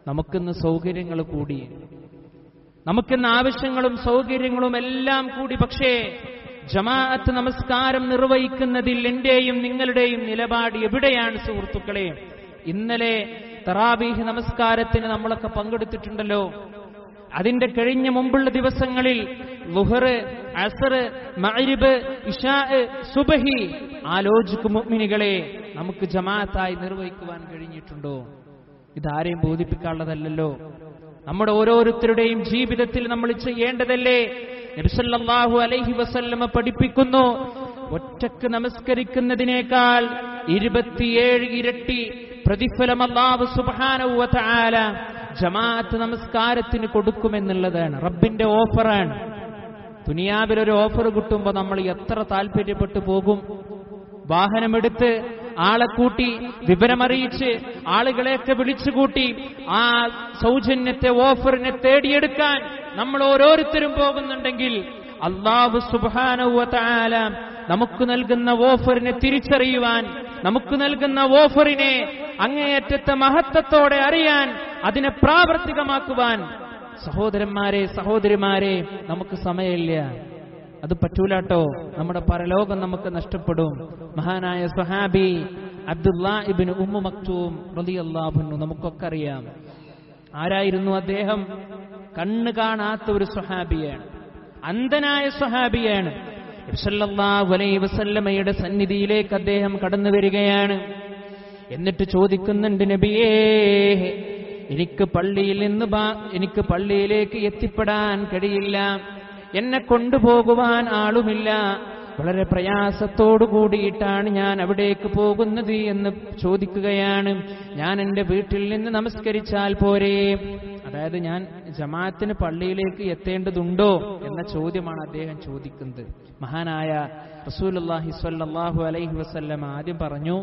നമുക്കിന്ന് സൗകര്യങ്ങൾ കൂടി നമുക്കിന്ന് ആവശ്യങ്ങളും സൗകര്യങ്ങളും എല്ലാം കൂടി പക്ഷേ ജമാഅത്ത് നമസ്കാരം നിർവഹിക്കുന്നതിൽ എന്റെയും നിങ്ങളുടെയും നിലപാട് എവിടെയാണ് സുഹൃത്തുക്കളെ ഇന്നലെ തറാബീഹ് നമസ്കാരത്തിന് നമ്മളൊക്കെ പങ്കെടുത്തിട്ടുണ്ടല്ലോ അതിന്റെ കഴിഞ്ഞ മുമ്പുള്ള ദിവസങ്ങളിൽ ലുഹറ് അസർ മഅരിബ് ഇഷാ സുബഹി ആലോചിക്കും മുഅ്മിനുകളെ നമുക്ക് ജമാഅത്തായി നിർവഹിക്കുവാൻ കഴിഞ്ഞിട്ടുണ്ടോ ഇതാരെയും ബോധിപ്പിക്കാനുള്ളതല്ലല്ലോ നമ്മുടെ ഓരോരുത്തരുടെയും ജീവിതത്തിൽ നമ്മൾ ചെയ്യേണ്ടതല്ലേ നബിസല്ലാഹു അലൈഹി വസല്ലമ പഠിപ്പിക്കുന്നു ഒറ്റക്ക് നമസ്കരിക്കുന്നതിനേക്കാൾ ഇരുപത്തിയേഴ് ഇരട്ടി പ്രതിഫലം അല്ലാഹു സുബ്ഹാനഹു വ തആല ജമാഅത്ത് നമസ്കാരത്തിന് കൊടുക്കുമെന്നുള്ളതാണ് റബ്ബിന്റെ ഓഫറാണ് ദുനിയാവിൽ ഒരു ഓഫർ കിട്ടുമ്പോൾ നമ്മൾ എത്ര താല്പര്യപ്പെട്ടു പോകും വാഹനമെടുത്ത് ആളെ കൂട്ടി വിവരമറിയിച്ച് ആളുകളെയൊക്കെ വിളിച്ചുകൂട്ടി ആ സൗജന്യത്തെ ഓഫറിനെ തേടിയെടുക്കാൻ നമ്മൾ ഓരോരുത്തരും പോകുന്നുണ്ടെങ്കിൽ അള്ളാഹു സുബാനുവല നമുക്ക് നൽകുന്ന ഓഫറിനെ തിരിച്ചറിയുവാൻ നമുക്ക് നൽകുന്ന ഓഫറിനെ അങ്ങേയറ്റത്തെ മഹത്വത്തോടെ അറിയാൻ അതിനെ പ്രാവർത്തികമാക്കുവാൻ സഹോദരന്മാരെ സഹോദരിമാരെ നമുക്ക് സമയമില്ല അത് പറ്റൂലാട്ടോ നമ്മുടെ പരലോകം നമുക്ക് നഷ്ടപ്പെടും മഹാനായ സഹാബി അബ്ദുല്ലാ ഇബിന് ഉമ്മു മക്തൂം റളിയല്ലാഹുന്നു നമുക്കൊക്കെ അറിയാം ആരായിരുന്നു അദ്ദേഹം കണ്ണ് കാണാത്ത ഒരു സ്വഹാബിയാണ് അന്ധനായ സ്വഹാബിയാണ് നബിസല്ലല്ലാഹു അലൈഹി വസല്ലമയുടെ സന്നിധിയിലേക്ക് അദ്ദേഹം കടന്നു വരികയാണ് എന്നിട്ട് ചോദിക്കുന്നുണ്ട് നബിയേ എനിക്ക് പള്ളിയിൽ നിന്ന് ബാ- എനിക്ക് പള്ളിയിലേക്ക് എത്തിപ്പെടാൻ കഴിയില്ല എന്നെ കൊണ്ടുപോകുവാൻ ആളുമില്ല വളരെ പ്രയാസത്തോടു കൂടിയിട്ടാണ് ഞാൻ അവിടേക്ക് പോകുന്നത് എന്ന് ചോദിക്കുകയാണ് ഞാൻ എൻ്റെ വീട്ടിൽ നിന്ന് നമസ്കരിച്ചാൽ പോരെ അതായത് ഞാൻ ജമാഅത്തിന് പള്ളിയിലേക്ക് എത്തേണ്ടതുണ്ടോ എന്ന ചോദ്യമാണ് അദ്ദേഹം ചോദിക്കുന്നത് മഹാനായ റസൂലുള്ളാഹി സ്വല്ലല്ലാഹു അലൈഹി വസല്ലം ആദ്യം പറഞ്ഞു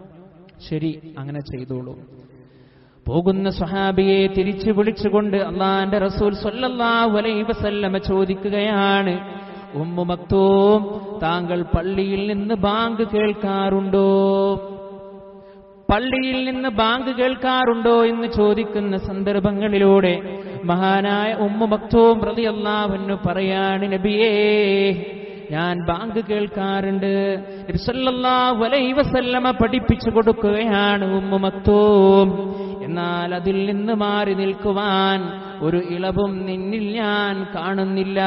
ശരി അങ്ങനെ ചെയ്തോളൂ പോകുന്ന സ്വഹാബിയെ തിരിച്ചു വിളിച്ചുകൊണ്ട് അള്ളാന്റെ റസൂൽ സല്ലല്ലാഹു അലൈഹി വസല്ലമ ചോദിക്കുകയാണ് ഉമ്മു മക്തൂം താങ്കൾ പള്ളിയിൽ നിന്ന് ബാങ്ക് കേൾക്കാറുണ്ടോ പള്ളിയിൽ നിന്ന് ബാങ്ക് കേൾക്കാറുണ്ടോ എന്ന് ചോദിക്കുന്ന സന്ദർഭങ്ങളിലൂടെ മഹാനായ ഉമ്മു മക്തൂം റളിയല്ലാഹു പറയാണ് നബിയേ ഞാൻ ബാങ്ക് കേൾക്കാറുണ്ട് നബി സല്ലല്ലാഹു അലൈഹി വസല്ലമ പഠിപ്പിച്ചു കൊടുക്കുകയാണ് ഉമ്മു മക്തൂം എന്നാൽ അതിൽ നിന്ന് മാറി നിൽക്കുവാൻ ഒരു ഇളവും നിന്നിൽ ഞാൻ കാണുന്നില്ല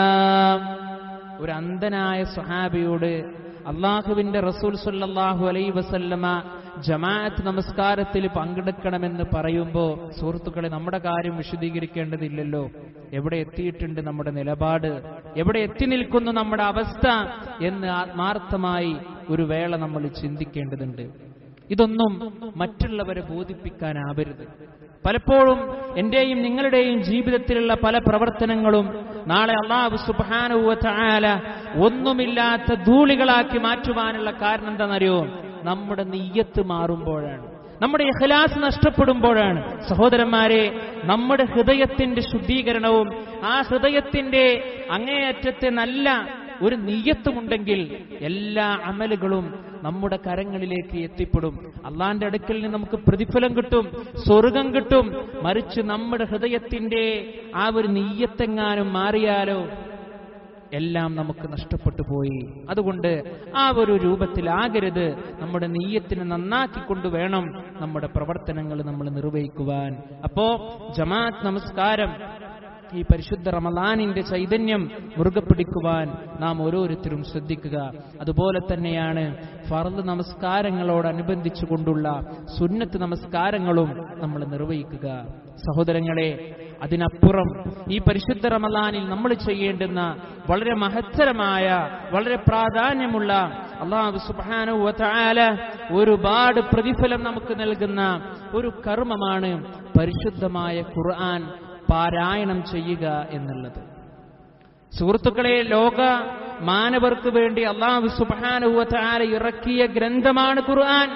ഒരു അന്ധനായ സ്വഹാബിയോട് അള്ളാഹുവിന്റെ റസൂൽ സല്ലല്ലാഹു അലൈഹി വസല്ലമ ജമാഅത്ത് നമസ്കാരത്തിൽ പങ്കെടുക്കണമെന്ന് പറയുമ്പോൾ സുഹൃത്തുക്കളെ നമ്മുടെ കാര്യം വിശദീകരിക്കേണ്ടതില്ലല്ലോ എവിടെ എത്തിയിട്ടുണ്ട് നമ്മുടെ നിലപാട് എവിടെ എത്തി നിൽക്കുന്നു നമ്മുടെ അവസ്ഥ എന്ന് ആത്മാർത്ഥമായി ഒരു വേള നമ്മൾ ചിന്തിക്കേണ്ടതുണ്ട് ഇതൊന്നും മറ്റുള്ളവരെ ബോധിപ്പിക്കാനാവരുത് പലപ്പോഴും എന്റെയും നിങ്ങളുടെയും ജീവിതത്തിലുള്ള പല പ്രവർത്തനങ്ങളും നാളെ അള്ളാഹു സുബാനുവ ചായാല ഒന്നുമില്ലാത്ത ധൂളികളാക്കി മാറ്റുവാനുള്ള കാരണം എന്താണെന്നറിയോ നമ്മുടെ നെയ്യത്ത് മാറുമ്പോഴാണ് നമ്മുടെ ഇഖ്ലാസ് നഷ്ടപ്പെടുമ്പോഴാണ് സഹോദരന്മാരെ നമ്മുടെ ഹൃദയത്തിന്റെ ശുദ്ധീകരണവും ആ ഹൃദയത്തിന്റെ അങ്ങേയറ്റത്തെ നല്ല ഒരു നീയത്തുമുണ്ടെങ്കിൽ എല്ലാ അമലുകളും നമ്മുടെ കരങ്ങളിലേക്ക് എത്തിപ്പെടും അള്ളാന്റെ അടുക്കൽ നിന്ന് നമുക്ക് പ്രതിഫലം കിട്ടും സ്വർഗം കിട്ടും മറിച്ച് നമ്മുടെ ഹൃദയത്തിന്റെ ആ ഒരു നീയത്തെങ്ങാനും മാറിയാലോ എല്ലാം നമുക്ക് നഷ്ടപ്പെട്ടു പോയി അതുകൊണ്ട് ആ ഒരു രൂപത്തിലാകരുത് നമ്മുടെ നെയ്യത്തിന് നന്നാക്കിക്കൊണ്ട് വേണം നമ്മുടെ പ്രവർത്തനങ്ങൾ നമ്മൾ നിർവഹിക്കുവാൻ അപ്പോ ജമാഅത്ത് നമസ്കാരം ഈ പരിശുദ്ധ റമലാനിന്റെ ചൈതന്യം മുറുകെ പിടിക്കുവാൻ നാം ഓരോരുത്തരും ശ്രദ്ധിക്കുക അതുപോലെ തന്നെയാണ് ഫർദ് നമസ്കാരങ്ങളോടനുബന്ധിച്ചുകൊണ്ടുള്ള സുന്നത്ത് നമസ്കാരങ്ങളും നമ്മൾ നിർവഹിക്കുക സഹോദരങ്ങളെ അതിനപ്പുറം ഈ പരിശുദ്ധ റമലാനിൽ നമ്മൾ ചെയ്യേണ്ടുന്ന വളരെ മഹത്തരമായ വളരെ പ്രാധാന്യമുള്ള അള്ളാഹു സുബ്ഹാനഹു തആല ഒരുപാട് പ്രതിഫലം നമുക്ക് നൽകുന്ന ഒരു കർമ്മമാണ് പരിശുദ്ധമായ ഖുർആൻ പാരായണം ചെയ്യുക എന്നുള്ളത് സുഹൃത്തുക്കളെ ലോക മാനവർക്ക് വേണ്ടി അള്ളാഹു സുബ്ഹാനഹു തആല ഇറക്കിയ ഗ്രന്ഥമാണ് ഖുർആൻ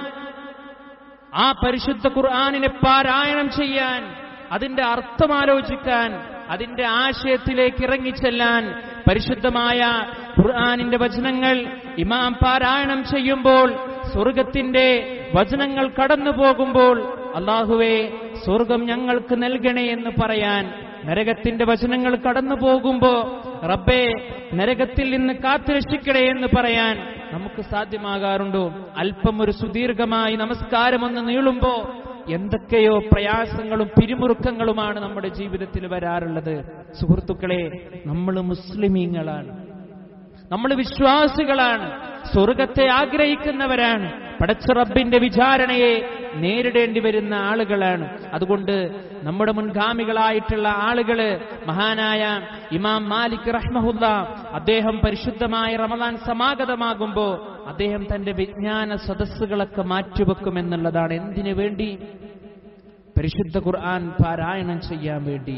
ആ പരിശുദ്ധ ഖുർആനിനെ പാരായണം ചെയ്യാൻ അതിന്റെ അർത്ഥം ആലോചിക്കാൻ അതിന്റെ ആശയത്തിലേക്ക് ഇറങ്ങിച്ചെല്ലാൻ പരിശുദ്ധമായ ഖുർആനിന്റെ വചനങ്ങൾ ഇമാം പാരായണം ചെയ്യുമ്പോൾ സ്വർഗത്തിന്റെ വചനങ്ങൾ കടന്നു പോകുമ്പോൾ അള്ളാഹുവേ സ്വർഗം ഞങ്ങൾക്ക് നൽകണേ എന്ന് പറയാൻ നരകത്തിന്റെ വചനങ്ങൾ കടന്നു പോകുമ്പോ റബ്ബേ നരകത്തിൽ നിന്ന് കാത്തുരക്ഷിക്കണേ എന്ന് പറയാൻ നമുക്ക് സാധ്യമാകാറുണ്ടോ അല്പം ഒരു സുദീർഘമായി നമസ്കാരമൊന്ന് നീളുമ്പോ എന്തൊക്കെയോ പ്രയാസങ്ങളും പിരിമുറുക്കങ്ങളുമാണ് നമ്മുടെ ജീവിതത്തിൽ വരാറുള്ളത് സുഹൃത്തുക്കളെ നമ്മൾ മുസ്ലിമീങ്ങളാണ് നമ്മൾ വിശ്വാസികളാണ് സ്വർഗത്തെ ആഗ്രഹിക്കുന്നവരാണ് പടച്ച റബ്ബിന്റെ വിചാരണയെ നേരിടേണ്ടി വരുന്ന ആളുകളാണ് അതുകൊണ്ട് നമ്മുടെ മുൻഗാമികളായിട്ടുള്ള ആളുകള് മഹാനായ ഇമാം മാലിക് റഹ്മഹുല്ല അദ്ദേഹം പരിശുദ്ധമായ റമദാൻ സമാഗതമാകുമ്പോ അദ്ദേഹം തന്റെ വിജ്ഞാന സദസ്സുകളൊക്കെ മാറ്റിവെക്കുമെന്നുള്ളതാണ് എന്തിനു വേണ്ടി പരിശുദ്ധ ഖുർആൻ പാരായണം ചെയ്യാൻ വേണ്ടി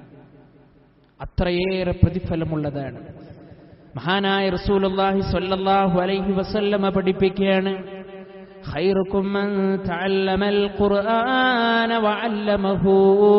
അത്രയേറെ പ്രതിഫലമുള്ളതാണ് മഹാനായ റസൂലുള്ളാഹി സ്വല്ലല്ലാഹു അലൈഹി വസല്ലമ പഠിപ്പിക്കുകയാണ് ഖൈറുക്കും മൻ തഅല്ലമൽ ഖുർആന വഅല്ലമഹു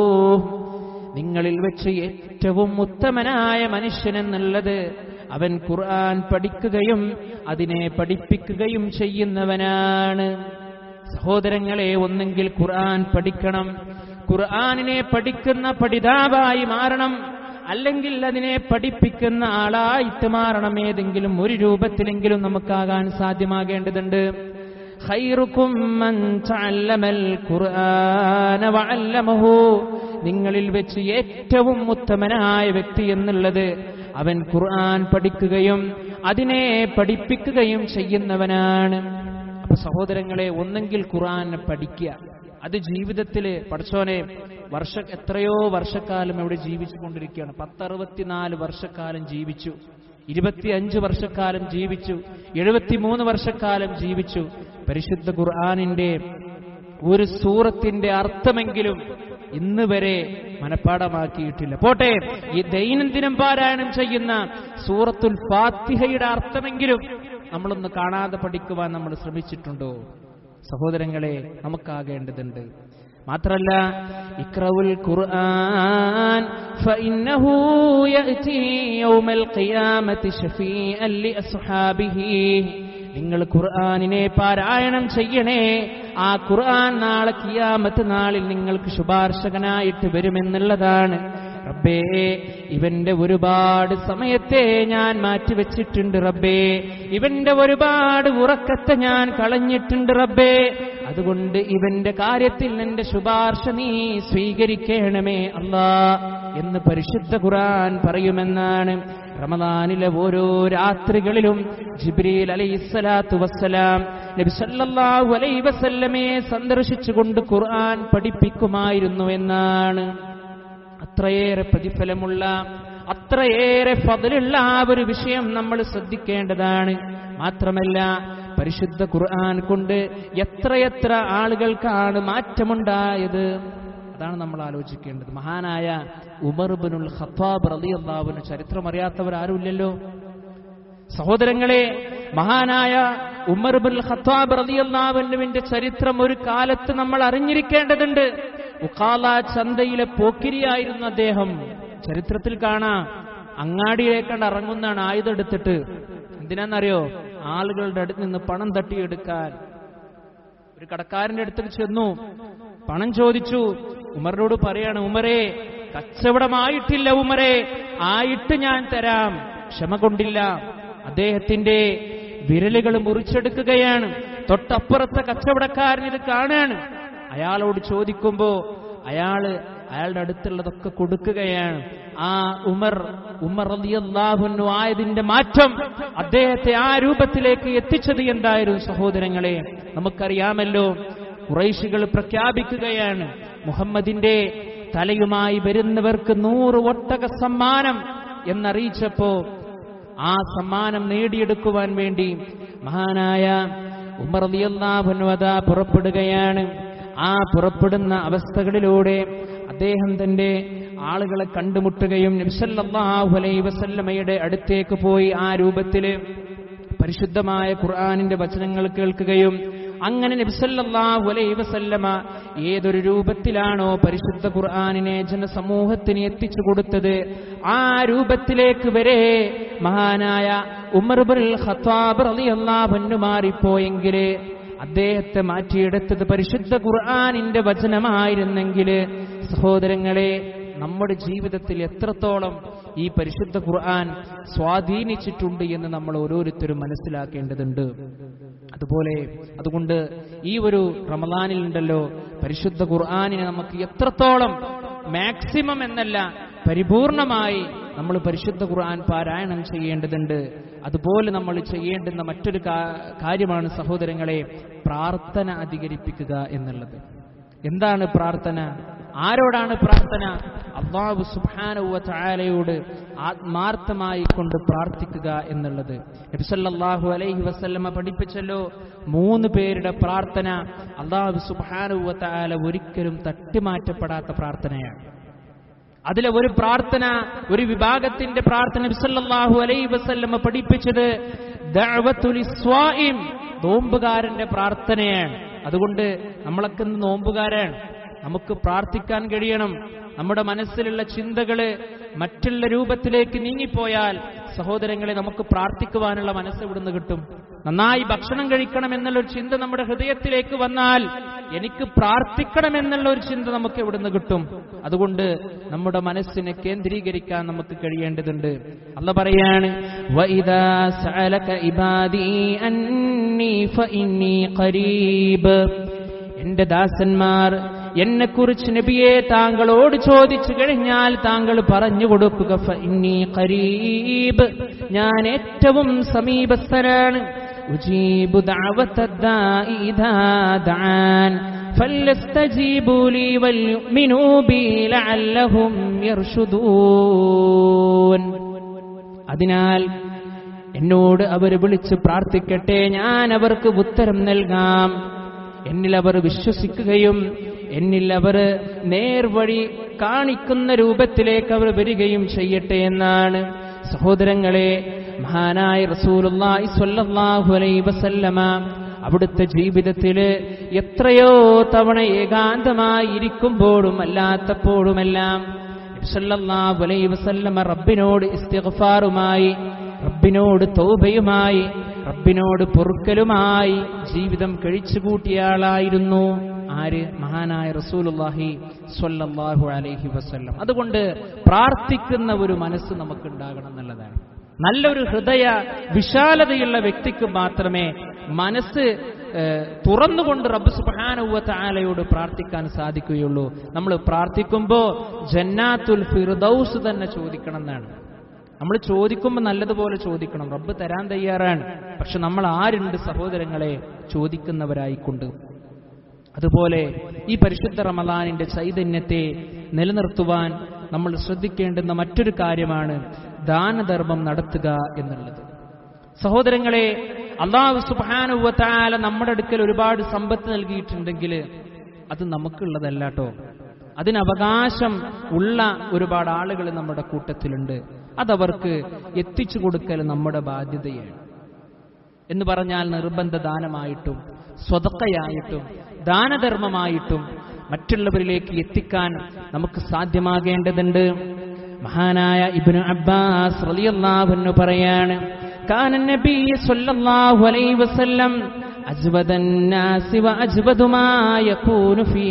നിങ്ങളിൽ വെച്ച് ഏറ്റവും ഉത്തമനായ മനുഷ്യൻ എന്നുള്ളത് അവൻ ഖുർആൻ പഠിക്കുകയും അതിനെ പഠിപ്പിക്കുകയും ചെയ്യുന്നവനാണ് സഹോദരങ്ങളെ ഒന്നെങ്കിൽ ഖുർആൻ പഠിക്കണം ഖുർആനിനെ പഠിക്കുന്ന പഠിതാവായി മാറണം അല്ലെങ്കിൽ അതിനെ പഠിപ്പിക്കുന്ന ആളായിട്ട് മാറണം ഏതെങ്കിലും ഒരു രൂപത്തിലെങ്കിലും നമുക്കാകാൻ സാധ്യമാകേണ്ടതുണ്ട് ഖൈറുക്കും മൻ തഅല്ലമൽ ഖുർആന വഅല്ലമഹു നിങ്ങളിൽ വെച്ച് ഏറ്റവും ഉത്തമനായ വ്യക്തി എന്നുള്ളത് അവൻ ഖുർആൻ പഠിക്കുകയും അതിനെ പഠിപ്പിക്കുകയും ചെയ്യുന്നവനാണ് അപ്പൊ സഹോദരങ്ങളെ ഒന്നെങ്കിൽ ഖുർആൻ പഠിക്കുക അത് ജീവിതത്തിൽ പഠിച്ചോനെ വർഷ എത്രയോ വർഷക്കാലം ഇവിടെ ജീവിച്ചു കൊണ്ടിരിക്കുകയാണ് പത്തറുപത്തിനാല് വർഷക്കാലം ജീവിച്ചു ഇരുപത്തിയഞ്ച് വർഷക്കാലം ജീവിച്ചു എഴുപത്തിമൂന്ന് വർഷക്കാലം ജീവിച്ചു പരിശുദ്ധ ഖുർആാനിന്റെ ഒരു സൂറത്തിന്റെ അർത്ഥമെങ്കിലും ഇന്ന് വരെ മനഃപ്പാടമാക്കിയിട്ടില്ല പോട്ടെ ഈ ദൈനംദിനം പാരായണം ചെയ്യുന്ന സൂറത്തുൽ ഫാത്തിഹയുടെ അർത്ഥമെങ്കിലും നമ്മളൊന്ന് കാണാതെ പഠിക്കുവാൻ നമ്മൾ ശ്രമിച്ചിട്ടുണ്ടോ സഹോദരങ്ങളെ നമുക്കാകേണ്ടതുണ്ട് മാത്രല്ല ഇക്രവുൽ ഖുർആൻ ഫഇന്നഹു യഅതി യൗമൽ ഖിയാമത്തി ഷഫീഅൻ ലിഅസ്ഹാബിഹി നിങ്ങൾ ഖുർആനിനെ പാരായണം ചെയ്യണേ ആ ഖുർആൻ നാളെ കിയാമത്ത് നാളിൽ നിങ്ങൾക്ക് ശുപാർശകനായിട്ട് വരുമെന്നുള്ളതാണ് റബ്ബേ ഇവന്റെ ഒരുപാട് സമയത്തെ ഞാൻ മാറ്റിവെച്ചിട്ടുണ്ട് റബ്ബേ ഇവന്റെ ഒരുപാട് ഉറക്കത്തെ ഞാൻ കളഞ്ഞിട്ടുണ്ട് റബ്ബേ അതുകൊണ്ട് ഇവന്റെ കാര്യത്തിൽ എന്റെ ശുപാർശ നീ സ്വീകരിക്കണമേ അല്ലാ എന്ന് പരിശുദ്ധ ഖുർആൻ പറയുമെന്നാണ് റമദാനിലെ ഓരോ രാത്രികളിലും ജിബ്രീൽ അലൈഹിസ്സലാത്തു വസ്സലാം നബി സല്ലല്ലാഹു അലൈഹി വസല്ലമയെ സന്ദർശിച്ചുകൊണ്ട് ഖുർആൻ പഠിപ്പിക്കുമായിരുന്നു എന്നാണ് അത്രയേറെ പ്രതിഫലമുള്ള അത്രയേറെ ഫതിലുള്ള ആ ഒരു വിഷയം നമ്മൾ ശ്രദ്ധിക്കേണ്ടതാണ് മാത്രമല്ല പരിശുദ്ധ ഖുർആൻ കൊണ്ട് എത്രയെത്ര ആളുകൾക്കാണ് മാറ്റമുണ്ടായത് അതാണ് നമ്മൾ ആലോചിക്കേണ്ടത് മഹാനായ ഉമർബിനുൽ ഖത്താബ് റളിയല്ലാഹുവിന് ചരിത്രം അറിയാത്തവർ ആരുമില്ലല്ലോ സഹോദരങ്ങളെ മഹാനായ ഉമർബുൽ ഖത്താബ് റളിയല്ലാഹുവിന്റെ ചരിത്രം ഒരു കാലത്ത് നമ്മൾ അറിഞ്ഞിരിക്കേണ്ടതുണ്ട് ഉഖാല ചന്തയിലെ പോക്കിരിയായിരുന്നു അദ്ദേഹം ചരിത്രത്തിൽ കാണാം അങ്ങാടിയിലേക്കണ്ട് ഇറങ്ങുന്നതാണ് ആയുധം എടുത്തിട്ട് എന്തിനാന്നറിയോ ആളുകളുടെ അടുത്ത് നിന്ന് പണം തട്ടിയെടുക്കാൻ ഒരു കടക്കാരന്റെ അടുത്തേക്ക് ചെന്നു പണം ചോദിച്ചു ഉമറിനോട് പറയാണ് ഉമരെ കച്ചവടമായിട്ടില്ല ഉമരെ ആയിട്ട് ഞാൻ തരാം ക്ഷമ കൊണ്ടില്ല അദ്ദേഹത്തിന്റെ വിരലുകൾ മുറിച്ചെടുക്കുകയാണ് തൊട്ടപ്പുറത്തെ കച്ചവടക്കാരൻ ഇത് കാണാണ് അയാളോട് ചോദിക്കുമ്പോ അയാള് അയാളുടെ അടുത്തുള്ളതൊക്കെ കൊടുക്കുകയാണ് ആ ഉമർ ഉമർ റളിയല്ലാഹുന്നു ആയതിന്റെ മാറ്റം അദ്ദേഹത്തെ ആ രൂപത്തിലേക്ക് എത്തിച്ചത് എന്തായിരുന്നു സഹോദരങ്ങളെ നമുക്കറിയാമല്ലോ കുറൈശികൾ പ്രഖ്യാപിക്കുകയാണ് മുഹമ്മദിന്റെ തലയുമായി വരുന്നവർക്ക് നൂറ് ഒട്ടക സമ്മാനം എന്നറിയിച്ചപ്പോ ആ സമ്മാനം നേടിയെടുക്കുവാൻ വേണ്ടി മഹാനായ ഉമർ റളിയല്ലാഹുന്നു അതാ പുറപ്പെടുകയാണ് ആ പുറപ്പെടുന്ന അവസ്ഥകളിലൂടെ അദ്ദേഹം തന്റെ ആളുകളെ കണ്ടുമുട്ടുകയും നബ്സല്ലാഹു അലൈ വസല്ലമയുടെ അടുത്തേക്ക് പോയി ആ രൂപത്തില് പരിശുദ്ധമായ ഖുർആാനിന്റെ വചനങ്ങൾ കേൾക്കുകയും അങ്ങനെ നബ്സല്ലാഹു അലൈ വസല്ലമ ഏതൊരു രൂപത്തിലാണോ പരിശുദ്ധ ഖുർആാനിനെ ജനസമൂഹത്തിന് എത്തിച്ചു കൊടുത്തത് ആ രൂപത്തിലേക്ക് വരെ മഹാനായ ഉമർബുൽ ഖത്താബ് റളിയല്ലാഹു മാറിപ്പോയെങ്കിലേ അദ്ദേഹത്തെ മാറ്റിയെടുത്തത് പരിശുദ്ധ ഖുർആാനിന്റെ വചനമായിരുന്നെങ്കിൽ സഹോദരങ്ങളെ നമ്മുടെ ജീവിതത്തിൽ എത്രത്തോളം ഈ പരിശുദ്ധ ഖുർആൻ സ്വാധീനിച്ചിട്ടുണ്ട് എന്ന് നമ്മൾ ഓരോരുത്തരും മനസ്സിലാക്കേണ്ടതുണ്ട് അതുപോലെ അതുകൊണ്ട് ഈ ഒരു റമദാനിൽ ഉണ്ടല്ലോ പരിശുദ്ധ ഖുർആാനിനെ നമുക്ക് എത്രത്തോളം മാക്സിമം എന്നല്ല പരിപൂർണമായി നമ്മൾ പരിശുദ്ധ ഖുർആൻ പാരായണം ചെയ്യേണ്ടതുണ്ട് അതുപോലെ നമ്മൾ ചെയ്യേണ്ടുന്ന മറ്റൊരു കാ- കാര്യമാണ് സഹോദരങ്ങളെ പ്രാർത്ഥന അധികരിപ്പിക്കുക എന്നുള്ളത് എന്താണ് പ്രാർത്ഥന ആരോടാണ് പ്രാർത്ഥന അള്ളാഹു സുബ്ഹാനഹു ചായാലയോട് ആത്മാർത്ഥമായി കൊണ്ട് പ്രാർത്ഥിക്കുക എന്നുള്ളത് നബിസല്ലാഹു അലൈഹി വസല്ലമ പഠിപ്പിച്ചല്ലോ മൂന്ന് പേരുടെ പ്രാർത്ഥന അള്ളാഹു സുബ്ഹാനഹു ചായാല ഒരിക്കലും തട്ടിമാറ്റപ്പെടാത്ത പ്രാർത്ഥനയാണ് അതിലെ ഒരു പ്രാർത്ഥന ഒരു വിഭാഗത്തിന്റെ പ്രാർത്ഥന നബിസല്ലാഹു അലൈഹി വസല്ലമ പഠിപ്പിച്ചത് ദഅവത്തുൽ ഇസ്വാഇം നോമ്പുകാരന്റെ പ്രാർത്ഥനയാണ് അതുകൊണ്ട് നമ്മളൊക്കെ ഇന്ന് നോമ്പുകാരാണ് നമുക്ക് പ്രാർത്ഥിക്കാൻ കഴിയണം നമ്മുടെ മനസ്സിലുള്ള ചിന്തകള് മറ്റുള്ള രൂപത്തിലേക്ക് നീങ്ങിപ്പോയാൽ സഹോദരങ്ങളെ നമുക്ക് പ്രാർത്ഥിക്കുവാനുള്ള മനസ്സ് ഇവിടുന്ന് കിട്ടും നന്നായി ഭക്ഷണം കഴിക്കണം എന്നുള്ള ഒരു ചിന്ത നമ്മുടെ ഹൃദയത്തിലേക്ക് വന്നാൽ എനിക്ക് പ്രാർത്ഥിക്കണം എന്നുള്ള ഒരു ചിന്ത നമുക്ക് ഇവിടുന്ന് കിട്ടും അതുകൊണ്ട് നമ്മുടെ മനസ്സിനെ കേന്ദ്രീകരിക്കാൻ നമുക്ക് കഴിയേണ്ടതുണ്ട് അല്ല പറയാണ് "വഇദാ സഅലക ഇബാദി അന്നീ ഫഇന്നീ ഖരീബ് എന്റെ ദാസന്മാർ എന്നെക്കുറിച്ച് നബിയെ താങ്കളോട് ചോദിച്ചു കഴിഞ്ഞാൽ താങ്കൾ പറഞ്ഞു കൊടുക്കുക ഫഇന്നീ ഖരീബ് ഞാൻ ഏറ്റവും സമീപസ്ഥനാണ് ഉജീബു ദഅവത്തദ്ദാഇ ഇദാ ദഅാൻ فليستجيبوا لي وليؤمنوا بي لعلهم يرشدون അതിനാൽ എന്നോട് അവർ വിളിച്ച് പ്രാർത്ഥിക്കട്ടെ ഞാൻ അവർക്ക് ഉത്തരം നൽകാം എന്നിൽ അവർ വിശ്വസിക്കുകയും എന്നിൽ അവർ നേർവഴി കാണിക്കുന്ന രൂപത്തിലേക്ക് അവർ വരികയും ചെയ്യട്ടെ എന്നാണ് സഹോദരങ്ങളെ മഹാനായ റസൂലുള്ളാഹി സ്വല്ലല്ലാഹു അലൈഹി വസല്ലമ അവിടുത്തെ ജീവിതത്തില് എത്രയോ തവണ ഏകാന്തമായി ഇരിക്കുമ്പോഴും അല്ലാത്തപ്പോഴുമെല്ലാം സല്ലല്ലാഹു അലൈഹി വസല്ലമ റബ്ബിനോട് ഇസ്തിഗ്ഫാറുമായി റബ്ബിനോട് തൗബയുമായി റബ്ബിനോട് പൊറുക്കലുമായി ജീവിതം കഴിച്ചുകൂട്ടിയ ആര് മഹാനായ റസൂലുള്ളാഹി സ്വല്ലല്ലാഹു അലൈഹി വസല്ലം അതുകൊണ്ട് പ്രാർത്ഥിക്കുന്ന ഒരു മനസ്സ് നമുക്കുണ്ടാകണം എന്നുള്ളതാണ് നല്ലൊരു ഹൃദയ വിശാലതയുള്ള വ്യക്തിക്ക് മാത്രമേ മനസ്സ് ഏഹ്, തുറന്നുകൊണ്ട് റബ്ബ് സുബ്ഹാനഹു തആലയോട് പ്രാർത്ഥിക്കാൻ സാധിക്കുകയുള്ളൂ നമ്മൾ പ്രാർത്ഥിക്കുമ്പോൾ ജന്നാത്തുൽ ഫിർദൗസ് തന്നെ ചോദിക്കണം എന്നാണ് നമ്മൾ ചോദിക്കുമ്പോൾ നല്ലതുപോലെ ചോദിക്കണം റബ്ബ് തരാൻ തയ്യാറാണ് പക്ഷെ നമ്മൾ ആരുണ്ട് സഹോദരങ്ങളെ ചോദിക്കുന്നവരായിക്കൊണ്ട് അതുപോലെ ഈ പരിശുദ്ധ റമദാനിന്റെ ചൈതന്യത്തെ നിലനിർത്തുവാൻ നമ്മൾ ശ്രദ്ധിക്കേണ്ടുന്ന മറ്റൊരു കാര്യമാണ് ദാനധർമ്മം നടത്തുക എന്നുള്ളത് സഹോദരങ്ങളെ അള്ളാഹു സുബാനുവത്താല നമ്മുടെ അടുക്കൽ ഒരുപാട് സമ്പത്ത് നൽകിയിട്ടുണ്ടെങ്കിൽ അത് നമുക്കുള്ളതല്ല കേട്ടോ അതിന് അവകാശം ഉള്ള ഒരുപാട് ആളുകൾ നമ്മുടെ കൂട്ടത്തിലുണ്ട് അതവർക്ക് എത്തിച്ചു കൊടുക്കൽ നമ്മുടെ ബാധ്യതയാണ് എന്ന് പറഞ്ഞാൽ നിർബന്ധ ദാനമായിട്ടും സ്വതക്കയായിട്ടും ദാനധർമ്മമായിട്ടും മറ്റുള്ളവരിലേക്ക് എത്തിക്കാൻ നമുക്ക് സാധ്യമാകേണ്ടതുണ്ട് മഹാനായ ഇബ്നു അബ്ബാസ് റളിയല്ലാഹു അൻഹു പറയാണ് കാന നബി സ്വല്ലല്ലാഹു അലൈഹി വസല്ലം അജ്വദ الناس واجود ما يكون في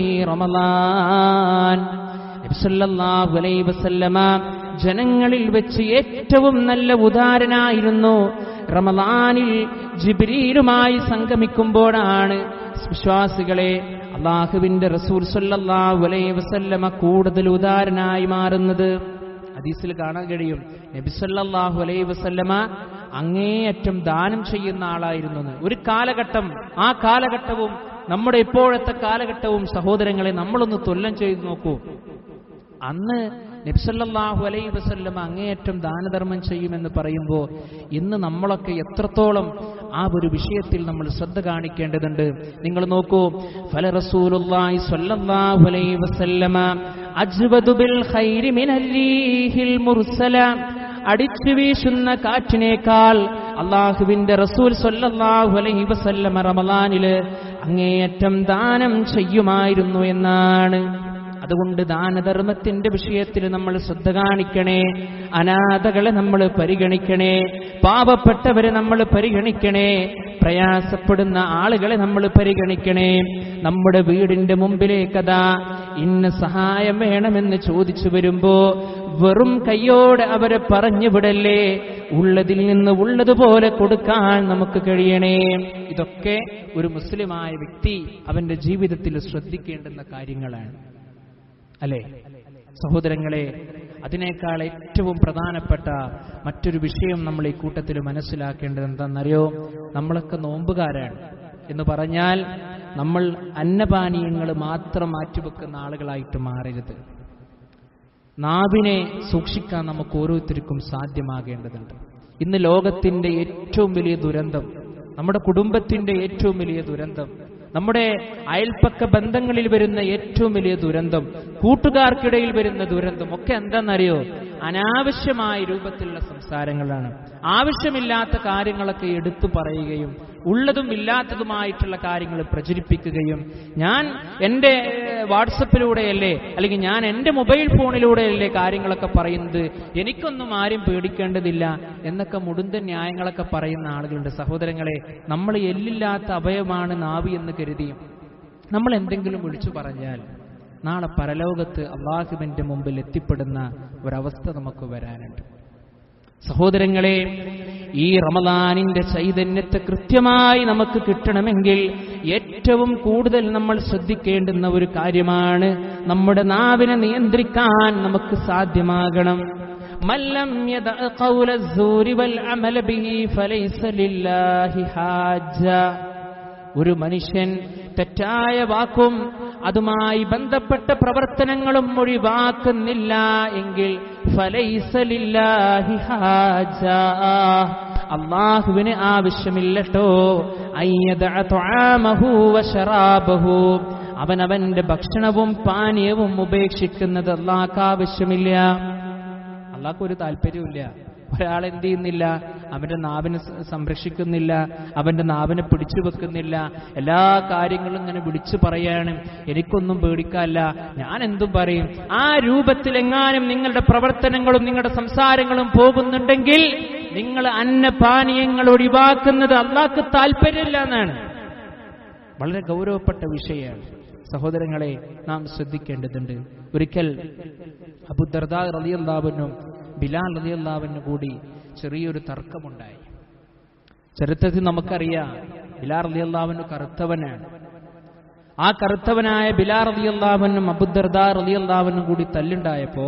رمضان നബി സല്ലല്ലാഹു അലൈഹി വസല്ലമ ജനങ്ങളിൽ വെച്ച് ഏറ്റവും നല്ല ഉദാരനായിരുന്നു റമദാനിൽ ജിബ്രീലുമായി സംഗമിക്കുമ്പോഴാണ് വിശ്വാസികളെ അള്ളാഹുവിന്റെ റസൂൽ സല്ലല്ലാഹു അലൈഹി വസല്ലമ കൂടുതൽ ഉദാരനായി മാറുന്നത് ഹദീസിൽ കാണാൻ കഴിയും നബി സല്ലല്ലാഹു അലൈഹി വസല്ലമ അങ്ങേയറ്റം ദാനം ചെയ്യുന്ന ആളായിരുന്നു എന്ന്. ഒരു കാലഘട്ടം ആ കാലഘട്ടവും നമ്മുടെ ഇപ്പോഴത്തെ കാലഘട്ടവും സഹോദരങ്ങളെ നമ്മളൊന്ന് തുല്യം ചെയ്തു നോക്കൂ അന്ന് നബ്സല്ലാഹു അലൈ വസല്ലം അങ്ങേയറ്റം ദാനധർമ്മം ചെയ്യുമെന്ന് പറയുമ്പോൾ ഇന്ന് നമ്മളൊക്കെ എത്രത്തോളം ആ ഒരു വിഷയത്തിൽ നമ്മൾ ശ്രദ്ധ കാണിക്കേണ്ടതുണ്ട് നിങ്ങൾ നോക്കൂ ഫല റസൂലുള്ളാഹി സ്വല്ലല്ലാഹു അലൈഹി വസല്ലമ അജ്വദു ബിൽ ഖൈരി മിനൽ റീഹിൽ മുർസല അടിച്ചു വീശുന്ന കാറ്റിനേക്കാൾ അള്ളാഹുവിന്റെ റസൂൽ സ്വല്ലല്ലാഹു അലൈഹി വസല്ലമ റമളാനില് അങ്ങേയറ്റം ദാനം ചെയ്യുമായിരുന്നു എന്നാണ് അതുകൊണ്ട് ദാനധർമ്മത്തിന്റെ വിഷയത്തിൽ നമ്മൾ ശ്രദ്ധ കാണിക്കണേ അനാഥകളെ നമ്മൾ പരിഗണിക്കണേ പാവപ്പെട്ടവരെ നമ്മൾ പരിഗണിക്കണേ പ്രയാസപ്പെടുന്ന ആളുകളെ നമ്മൾ പരിഗണിക്കണേ നമ്മുടെ വീടിന്റെ മുമ്പിലേക്കതാ ഇന്ന സഹായം വേണമെന്ന് ചോദിച്ചു വരുമ്പോ വെറും കയ്യോടെ അവരെ പറഞ്ഞു വിടല്ലേ ഉള്ളതിൽ നിന്ന് ഉള്ളതുപോലെ കൊടുക്കാൻ നമുക്ക് കഴിയണേ ഇതൊക്കെ ഒരു മുസ്ലിമായ വ്യക്തി അവന്റെ ജീവിതത്തിൽ ശ്രദ്ധിക്കേണ്ടുന്ന കാര്യങ്ങളാണ് അല്ലേ സഹോദരങ്ങളെ അതിനേക്കാൾ ഏറ്റവും പ്രധാനപ്പെട്ട മറ്റൊരു വിഷയം നമ്മൾ ഈ കൂട്ടത്തിൽ മനസ്സിലാക്കേണ്ടത് എന്താണെന്നറിയോ നമ്മളൊക്കെ നോമ്പുകാരാണ് എന്ന് പറഞ്ഞാൽ നമ്മൾ അന്നപാനീയങ്ങൾ മാത്രം മാറ്റിവെക്കുന്ന ആളുകളായിട്ട് മാറരുത് നാവിനെ സൂക്ഷിക്കാൻ നമുക്ക് ഓരോരുത്തർക്കും സാധ്യമാകേണ്ടതുണ്ട് ഇന്ന് ലോകത്തിന്റെ ഏറ്റവും വലിയ ദുരന്തം നമ്മുടെ കുടുംബത്തിന്റെ ഏറ്റവും വലിയ ദുരന്തം നമ്മുടെ അയൽപ്പക്ക ബന്ധങ്ങളിൽ വരുന്ന ഏറ്റവും വലിയ ദുരന്തം കൂട്ടുകാർക്കിടയിൽ വരുന്ന ദുരന്തം ഒക്കെ എന്താണെന്നറിയോ അനാവശ്യമായ രൂപത്തിലുള്ള സംസാരങ്ങളാണ് ആവശ്യമില്ലാത്ത കാര്യങ്ങളൊക്കെ എടുത്തു പറയുകയും ഉള്ളതും ഇല്ലാത്തതുമായിട്ടുള്ള കാര്യങ്ങൾ പ്രചരിപ്പിക്കുകയും ഞാൻ എൻ്റെ വാട്സപ്പിലൂടെയല്ലേ അല്ലെങ്കിൽ ഞാൻ എൻ്റെ മൊബൈൽ ഫോണിലൂടെയല്ലേ കാര്യങ്ങളൊക്കെ പറയുന്നത് എനിക്കൊന്നും ആരും പേടിക്കേണ്ടതില്ല എന്നൊക്കെ മുടുന്ത ന്യായങ്ങളൊക്കെ പറയുന്ന ആളുകളുണ്ട് സഹോദരങ്ങളെ നമ്മൾ എല്ലില്ലാത്ത അവയവമാണ് നാവി എന്ന് കരുതിയും നമ്മൾ എന്തെങ്കിലും വിളിച്ചു പറഞ്ഞാൽ നാളെ പരലോകത്ത് അള്ളാഹുവിന്റെ മുമ്പിൽ എത്തിപ്പെടുന്ന ഒരവസ്ഥ നമുക്ക് വരാനുണ്ട് സഹോദരങ്ങളെ ഈ റമദാനിന്റെ ചൈതന്യത്തെ കൃത്യമായി നമുക്ക് കിട്ടണമെങ്കിൽ ഏറ്റവും കൂടുതൽ നമ്മൾ ശ്രദ്ധിക്കേണ്ടുന്ന ഒരു കാര്യമാണ് നമ്മുടെ നാവിനെ നിയന്ത്രിക്കാൻ നമുക്ക് സാധ്യമാകണം മല്ലം യദഅ ഖൗല الزൂരി വൽ അമല ബിഹി ഫലൈസ ലില്ലാഹി ഹാജ ഒരു മനുഷ്യൻ തെറ്റായ വാക്കും അതുമായി ബന്ധപ്പെട്ട പ്രവർത്തനങ്ങളും ഒഴിവാക്കുന്നില്ല എങ്കിൽ ഫലൈസലില്ലാഹി ഹാജ അള്ളാഹുവിന് ആവശ്യമില്ലട്ടോ അയ്യദഅ ത്വആമഹു വശറാബഹു അവൻ അവന്റെ ഭക്ഷണവും പാനീയവും ഉപേക്ഷിക്കുന്നത് അള്ളാഹ്ക്ക് ആവശ്യമില്ല അള്ളാഹ്ക്ക് ഒരു താല്പര്യമില്ല ഒരാൾ എന്ത് ചെയ്യുന്നില്ല അവന്റെ നാവിനെ സ- സംരക്ഷിക്കുന്നില്ല അവന്റെ നാവിനെ പിടിച്ചു വെക്കുന്നില്ല എല്ലാ കാര്യങ്ങളും ഇങ്ങനെ വിളിച്ചു പറയാണ് എനിക്കൊന്നും പേടിക്കാല്ല ഞാൻ എന്തും പറയും ആ രൂപത്തിൽ എങ്ങാനും നിങ്ങളുടെ പ്രവർത്തനങ്ങളും നിങ്ങളുടെ സംസാരങ്ങളും പോകുന്നുണ്ടെങ്കിൽ നിങ്ങൾ അന്നപാനീയങ്ങൾ ഒഴിവാക്കുന്നത് അള്ളാഹ്ക്ക് താല്പര്യമില്ല എന്നാണ് വളരെ ഗൗരവപ്പെട്ട വിഷയമാണ് സഹോദരങ്ങളെ നാം ശ്രദ്ധിക്കേണ്ടതുണ്ട് ഒരിക്കൽ അബുദർദാ റലിയല്ലാവിനും ബിലാൽ റലിയല്ലാവിനും കൂടി ചെറിയൊരു തർക്കമുണ്ടായി ചരിത്രത്തിൽ നമുക്കറിയാം ബിലാൽ റലിയല്ലാവിന് കറുത്തവനാണ് ആ കറുത്തവനായ ബിലാൽ റലിയല്ലാവിനും അബുദർദാ റലിയല്ലാവിനും കൂടി തല്ലുണ്ടായപ്പോ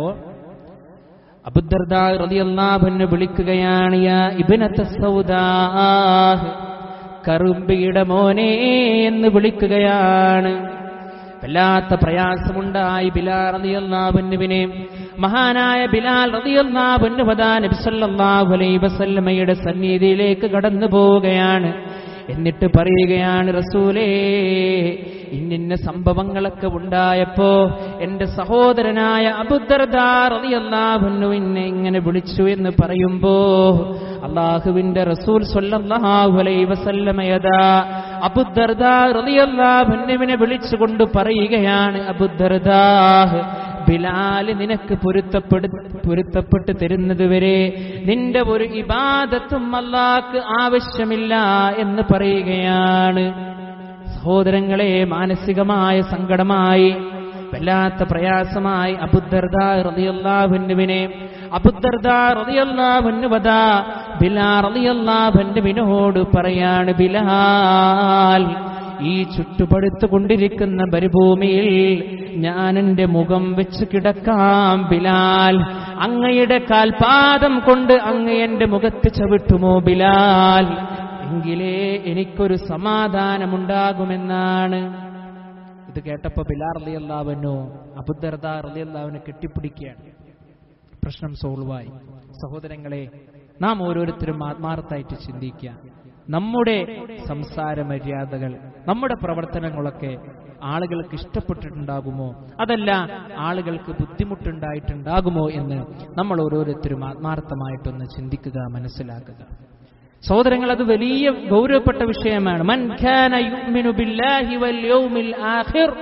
അബുദർദാ റലിയല്ലാവിനെ വിളിക്കുകയാണ് യാ ഇബ്നത്ത സൗദാഹ് കറുമ്പിയുടെ മോനെ എന്ന് വിളിക്കുകയാണ് വല്ലാത്ത പ്രയാസമുണ്ടായി ബിലാൽ റളിയല്ലാഹുവിനെ മഹാനായ ബിലാൽ റളിയല്ലാഹുവിന് വദാ നബി സല്ലല്ലാഹു അലൈഹി വസല്ലമയുടെ സന്നിധിയിലേക്ക് കടന്നു പോവുകയാണ് എന്നിട്ട് പറയുകയാണ് റസൂലേ ഇന്നിന്ന സംഭവങ്ങളൊക്കെ ഉണ്ടായപ്പോ എന്റെ സഹോദരനായ അബുദർദാർ റളിയല്ലാഹു എന്നെ ഇങ്ങനെ വിളിച്ചു എന്ന് പറയുമ്പോ അള്ളാഹുവിന്റെ റസൂൽ സ്വല്ലല്ലാഹു അലൈഹി വസല്ലമയതാ അബുദർദാർ റളിയല്ലാഹുവിനെ വിളിച്ചുകൊണ്ട് പറയുകയാണ് അബുദർദാഹ് ബിലാല് നിനക്ക് പൊരുത്തപ്പെടു പൊരുത്തപ്പെട്ട് തരുന്നത് വരെ നിന്റെ ഒരു ഇബാദത്തും അല്ലാക്ക് ആവശ്യമില്ല എന്ന് പറയുകയാണ് സഹോദരങ്ങളെ മാനസികമായ സങ്കടമായി വല്ലാത്ത പ്രയാസമായി അബുദർദാ റളിയല്ലാഹുവിനെ അബുദർദാ റളിയല്ലാഹുവദാ ബിലാ റളിയല്ലാഹുവിനോട് പറയാണ് ബിലാൽ ഈ ചുറ്റുപടുത്തുകൊണ്ടിരിക്കുന്ന മരുഭൂമിയിൽ ഞാൻ എന്റെ മുഖം വെച്ച് കിടക്കാം ബിലാൽ അങ്ങയുടെ കാൽപാദം കൊണ്ട് അങ്ങ് എന്റെ മുഖത്ത് ചവിട്ടുമോ ബിലാൽ എങ്കിലേ എനിക്കൊരു സമാധാനമുണ്ടാകുമെന്നാണ് ഇത് കേട്ടപ്പോ ബിലാർ റളിയല്ലാഹുവിനു അബുദർദാ റളിയല്ലാഹുവിനെ കെട്ടിപ്പിടിക്കുകയാണ് പ്രശ്നം സോൾവായി സഹോദരങ്ങളെ നാം ഓരോരുത്തരും ആത്മാർത്ഥമായിട്ട് ചിന്തിക്കുക നമ്മുടെ സംസാര മര്യാദകൾ നമ്മുടെ പ്രവർത്തനങ്ങളൊക്കെ ആളുകൾക്ക് ഇഷ്ടപ്പെട്ടിട്ടുണ്ടാകുമോ അതല്ല ആളുകൾക്ക് ബുദ്ധിമുട്ടുണ്ടായിട്ടുണ്ടാകുമോ എന്ന് നമ്മൾ ഓരോരുത്തരും ആത്മാർത്ഥമായിട്ടൊന്ന് ചിന്തിക്കുക മനസ്സിലാക്കുക സഹോദരങ്ങൾ അത് വലിയ ഗൗരവപ്പെട്ട വിഷയമാണ് മൻ ഖാന യുഅ്മിനു ബില്ലാഹി വൽ യൗമിൽ ആഖിർ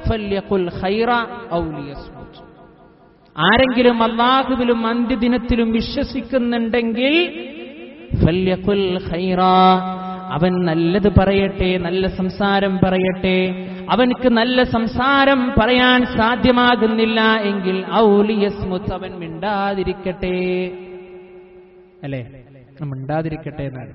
ഫല്യഖുൽ ഖൈറ ഔ ലിയസ്മുത് ആരെങ്കിലും അള്ളാഹുവിലും അന്ത്യദിനത്തിലും വിശ്വസിക്കുന്നുണ്ടെങ്കിൽ ഫല്യഖുൽ ഖൈറ അവൻ നല്ലത് പറയട്ടെ നല്ല സംസാരം പറയട്ടെ അവനക്ക് നല്ല സംസാരം പറയാൻ സാധ്യമാകുന്നില്ല എങ്കിൽ ഔലിയസ്മുത്ത് അവൻ മിണ്ടാതിരിക്കട്ടെ അല്ലേ മിണ്ടാതിരിക്കട്ടെ എന്നാണ്